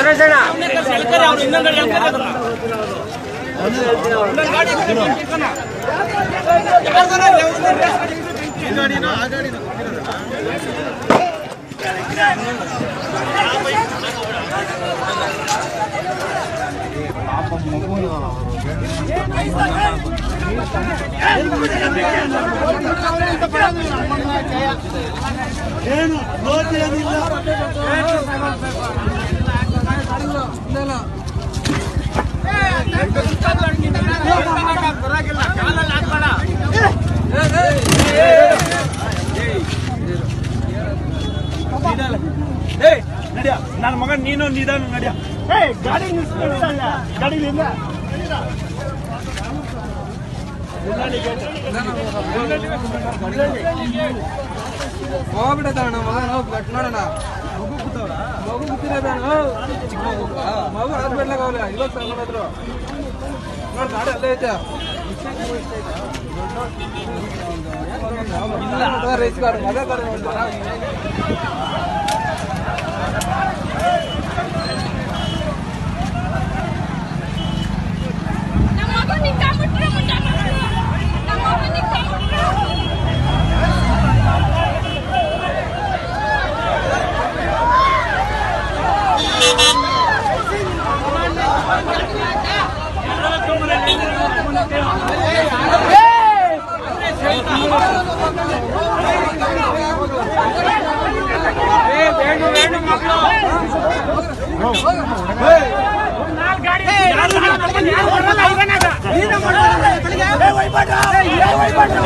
ಸುರೇಶಣ್ಣ ನನ್ನ ಮಗ ನೀನು ನಿಧಾನ ನಡಿಯ ಗಾಡಿ ಗಾಡಿಲಿಂದ ಹೋಗ್ಬಿಡತಾಣ ಮಗ ನಾವು ಕಟ್ ನೋಡೋಣ ಮಗು ಕೂತವ್ರ ಮಗು ಕೂತಿರೋದಾಣ ಚಿಕ್ಕ ಮಗು ಮಗು ಹಾಸ್ಪಿಟ್ಲಾಗ ಹೋಗ್ಲ ಇವತ್ತು ತಗೊಂಡೋದ್ರು ನೋಡಿ ಗಾಡಿ ಅಲ್ಲೇ ಐತೆ ಇಲ್ಲ ರೇಸ್ ಗಾಡಿ ಮಗ ಗಾಡಿ ನೋಡ್ತಾರ ನಮ್ಮ ಮಗ ನಿಂತ್ಕೊಂಡ್ಬಿಟ್ರು ಮುಂದೆ ಮಕ್ಕಳು. ನಮ್ಮ ಮಗ ನಿಂತ್ಕೊಂಡ್ಬಿಟ್ರು. ಯಾರು